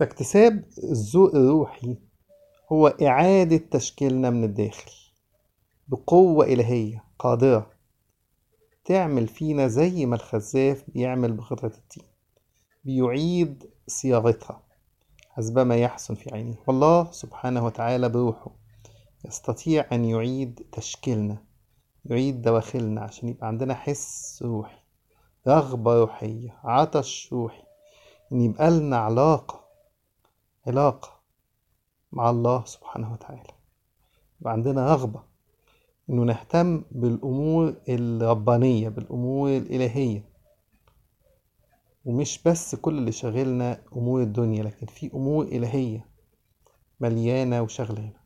فاكتساب الذوق الروحي هو إعادة تشكيلنا من الداخل بقوة إلهية قادرة تعمل فينا زي ما الخزاف بيعمل بقطعة الطين بيعيد صياغتها حسب ما يحسن في عينه والله سبحانه وتعالى بروحه يستطيع أن يعيد تشكيلنا يعيد دواخلنا عشان يبقى عندنا حس روحي رغبة روحية عطش روحي إن يبقى لنا علاقة علاقة مع الله سبحانه وتعالى يبقى عندنا رغبة إنه نهتم بالأمور الربانية بالأمور الإلهية ومش بس كل اللي شاغلنا أمور الدنيا لكن في أمور إلهية مليانة وشغلانة